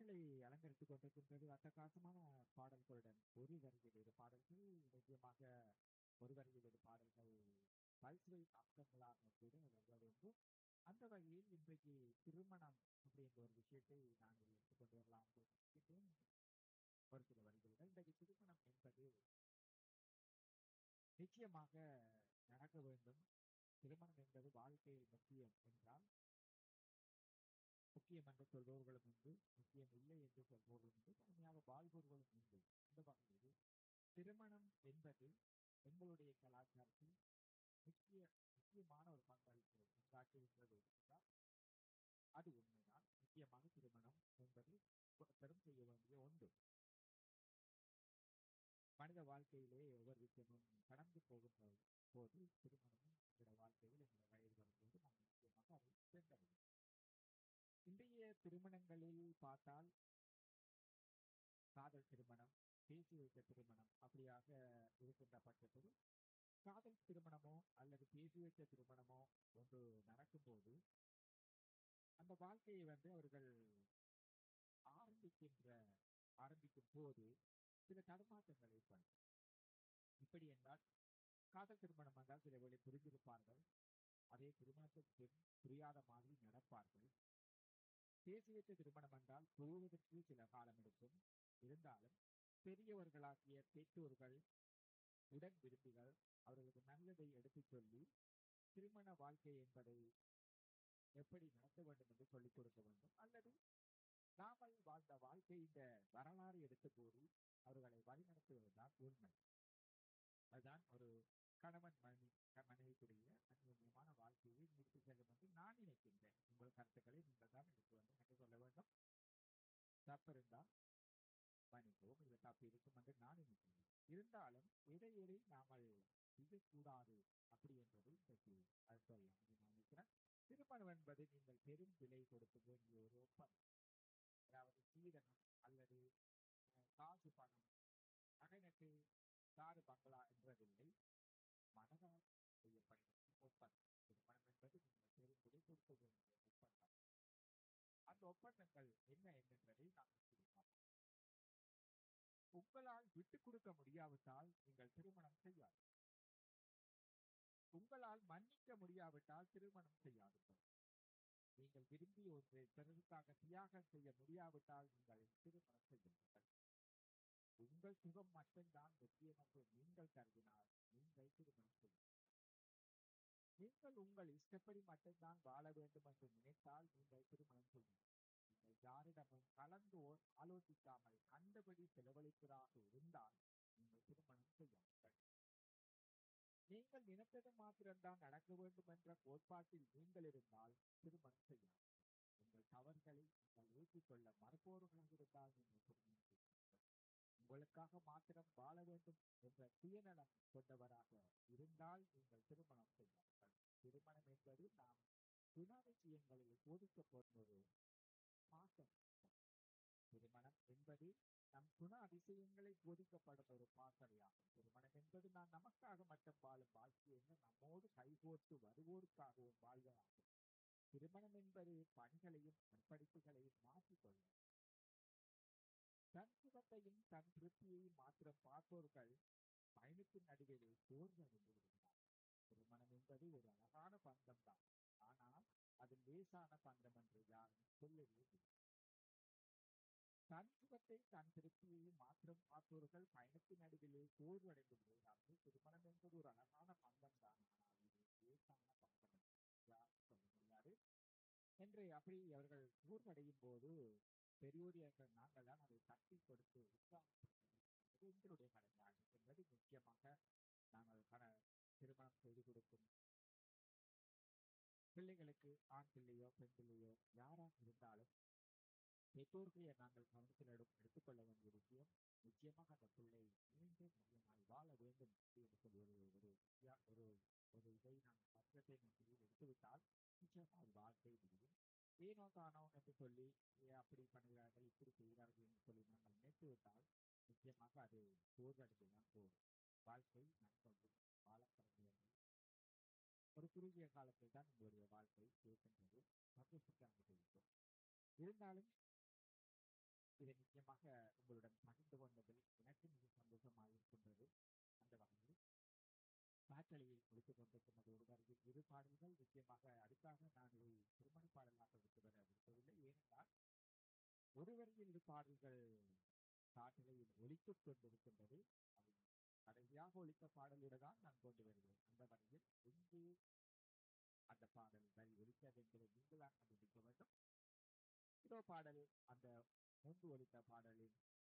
பாடல்களை அலங்கரித்துக் கொண்டிருக்கின்றது அட்டகாசமான பாடல்களுடன் ஒரு வரியில் இரு பாடல்கள் நிச்சயமாக ஒரு வரியில் இரு பாடல்கள் பல்சுவை அம்சங்களாக கூட வருவது உண்டு அந்த வகையில் இன்றைக்கு திருமணம் அப்படின்ற ஒரு விஷயத்தை நாங்கள் எடுத்துக்கொண்டு வரலாம் என்று ஒரு சில வரிகளுடன் இன்றைக்கு திருமணம் என்பது நிச்சயமாக நடக்க வேண்டும் திருமணம் என்பது வாழ்க்கையில் முக்கியம் என்றால் முக்கியம் என்று சொல்பவர்களும் உண்டு முக்கியம் இல்லை என்று சொல்பவர்களும் உண்டு தனியாக வாழ்பவர்களும் உண்டு இந்த வகையில் திருமணம் என்பது எங்களுடைய கலாச்சாரத்தில் முக்கிய முக்கியமான ஒரு பங்களிப்பு உண்டாக்குகின்றது என்றால் அது உண்மைதான் முக்கியமாக திருமணம் என்பது பெரும் செய்ய வேண்டிய ஒன்று மனித வாழ்க்கையிலே ஒவ்வொரு விஷயமும் கடந்து போகின்ற போது திருமணமும் எங்களோட வாழ்க்கையில் எங்களோட வயது வரும்போது நாம் நிச்சயமாக அதை சென்றடையும் இன்றைய திருமணங்களில் பார்த்தால் காதல் திருமணம் பேசி வைத்த திருமணம் அப்படியாக இருக்கின்ற பட்சத்தில் காதல் திருமணமோ அல்லது பேசி வைத்த திருமணமோ ஒன்று நடக்கும்போது அந்த வாழ்க்கையை வந்து அவர்கள் ஆரம்பிக்கின்ற ஆரம்பிக்கும் போது சில தடுமாற்றங்கள் ஏற்படும் இப்படி என்றால் காதல் திருமணம் என்றால் சில வேளை புரிந்திருப்பார்கள் அதே திருமணத்திற்கு புரியாத மாதிரி நடப்பார்கள் பேசி வைத்த திருமணம் என்றால் புரிவதற்கு சில காலம் எடுக்கும் இருந்தாலும் பெரியவர்களாகிய பெற்றோர்கள் உடன் விரும்பிகள் அவர்களுக்கு நல்லதை எடுத்துச் சொல்லி திருமண வாழ்க்கை என்பதை எப்படி நடத்த வேண்டும் என்று சொல்லிக் கொடுக்க வேண்டும் அல்லது நாமல் வாழ்ந்த வாழ்க்கை இந்த வரலாறு எடுத்து கூறி அவர்களை வழிநடத்துவதுதான் உண்மை அதுதான் ஒரு கணவன் மனைவி மனைவிக்குரிய அந்யோன்யமான வாழ்க்கையை முடித்து செல்லும் என்று நான் நினைக்கின்றேன் உங்கள் கருத்துக்களை நீங்கள் தான் எனக்கு வந்து எனக்கு சொல்ல வேண்டும் தப்பு இருந்தால் மன்னிக்கவும் இது தப்பு இருக்கும் என்று நான் நினைக்கின்றேன் இருந்தாலும் இடையிலே நாமல் செய்யக்கூடாது அப்படி என்பது இன்றைக்கு அது சொல்லலாம் என்று நான் நினைக்கிறேன் திருமணம் என்பது நீங்கள் பெரும் விலை கொடுக்க வேண்டிய ஒரு ஒப்பந்தம் அதாவது சீதனம் அல்லது காசு பணம் நகைநட்டு காரு பங்களா என்றதில்லை மனதால் செய்யப்படுகிற ஒப்பந்தம் திருமணம் என்பது நீங்கள் பெரும் விலை கொடுக்க வேண்டிய ஒப்பந்தம் அந்த ஒப்பந்தங்கள் என்ன என்பதை நாங்கள் பார்ப்போம் உங்களால் விட்டுக் கொடுக்க முடியாவிட்டால் நீங்கள் திருமணம் செய்யாது உங்களால் மன்னிக்க முடியாவிட்டால் திருமணம் செய்யாதீர்கள் நீங்கள் விரும்பி ஒன்றை பிறருக்காக தியாகம் செய்ய முடியாவிட்டால் நீங்கள் திருமணம் செய்யுங்கள் உங்கள் சுகம் மட்டும்தான் முக்கியம் என்று நீங்கள் கருதினால் நீங்கள் திருமணம் செய்யுங்கள் நீங்கள் உங்கள் இஷ்டப்படி மட்டும்தான் வாழ வேண்டும் என்று நினைத்தால் நீங்கள் திருமணம் செய்யுங்கள் நீங்கள் யாரிடமும் கலந்து ஆலோசிக்காமல் கண்டபடி செலவழிப்பதாக இருந்தால் நீங்கள் திருமணம் செய்யாதீர்கள் நீங்கள் நினைத்தது மாத்திரம்தான் நடக்க வேண்டும் என்ற கோட்பாட்டில் நீங்கள் இருந்தால் திருமணம் செய்யாது உங்கள் தவறுகளை நீங்கள் ஏற்றுக்கொள்ள மறுப்பவர்களாக இருந்தால் நீங்கள் திருமணம் செய்வீர்கள் உங்களுக்காக மாத்திரம் வாழ வேண்டும் என்ற சுயநலம் கொண்டவராக இருந்தால் நீங்கள் திருமணம் செய்வார்கள் திருமணம் என்பது நாம் குணாதிசயங்களில் போதிக்கப்படும் ஒரு பாசம் திருமணம் என்பது நம் குண அதிசயங்களை போதிக்கப்படும் ஒரு பாசறையாகும் திருமணம் என்பது நான் நமக்காக மட்டும் வாழும் வாழ்க்கை என்று நம்மோடு கைகோர்த்து வருவோருக்காகவும் வாழ்வதாகும் திருமணம் என்பது பணிகளையும் படிப்புகளையும் மாற்றிக்கொள்ளும் தன் சுகத்தையும் தன் திருப்தியையும் மாத்திரம் பார்ப்பவர்கள் பயணத்தின் நடுவிலே சோர்வடைந்து விடுகிறார் திருமணம் என்பது ஒரு அழகான பந்தம் தான் ஆனால் அது லேசான பந்தம் என்று யாரும் சொல்லவே இல்லை தன் சுகத்தை தன் திருப்தியையும் மாத்திரம் பார்ப்பவர்கள் பயணத்தின் நடுவிலே சோர்வடைந்து விடுகிறார்கள் திருமணம் என்பது ஒரு அழகான பந்தம் தான் ஆனால் இது லேசான பந்தம் யாரும் சொல்ல முடியாது என்று அப்படி அவர்கள் சோர்வடையும் போது பெரியோரியர்கள் நாங்கள் தான் அதை தட்டி கொடுத்து உற்சாகப்படுத்துவது எங்களுடைய கடமையாகும் என்பது முக்கியமாக நாங்கள் கட திருமணம் செய்து கொடுக்கும் பிள்ளைகளுக்கு ஆண் பிள்ளையோ பெண் பிள்ளையோ யாராக இருந்தாலும் பெற்றோர்களை நாங்கள் கவனத்தில் எடுத்துக்கொள்ள வேண்டிய விஷயம் நிச்சயமாக அந்த பிள்ளை மீண்டும் முக்கியமாய் வாழ வேண்டும் என்று சொல்லி ஒரு ஒரு ஒரு ஒரு இதை நாங்கள் பத்திரத்தை நம்பியில் எடுத்துவிட்டால் நிச்சயமாக அது வாழ்க்கை முடியும் ஏனோ தானோ என்று சொல்லி அப்படி பண்ணுகிறார்கள் இப்படி செய்கிறார்கள் என்று சொல்லி நாங்கள் நினைத்து விட்டால் நிச்சயமாக அது சோர்வடைந்து தான் போகும் வாழ்க்கை நண்பர்கள் வாழப்படுகிறது ஒரு குறுகிய காலத்தில் தான் உங்களுடைய வாழ்க்கை இருக்கின்றது சந்தோஷத்தை அனுபவிக்கும் இருந்தாலும் நிச்சயமாக உங்களுடன் பகிர்ந்து கொண்டதில் எனக்கு மிக சந்தோஷமாக இருக்கின்றது அந்த வகையில் காற்றலையில் ஒழித்துக் கொண்டிருக்கின்றது ஒரு வரையில் இரு பாடல்கள் நிச்சயமாக அதுக்காக நான் இதை திருமண பாடலாக எடுத்து வர விரும்பவில்லை ஏனென்றால் ஒரு வரையில் இரு பாடல்கள் காற்றலையில் ஒழித்துக் கொண்டிருக்கின்றது அது கடைசியாக ஒழித்த பாடலோடு தான் நான் கொண்டு வருகிறேன் அந்த வகையில் இங்கு அந்த பாடல் வரி ஒழித்தது என்பதை நீங்கள் தான் கண்டுபிடிக்க வேண்டும் இதோ பாடல் அந்த முன்பு ஒழித்த பாடலின்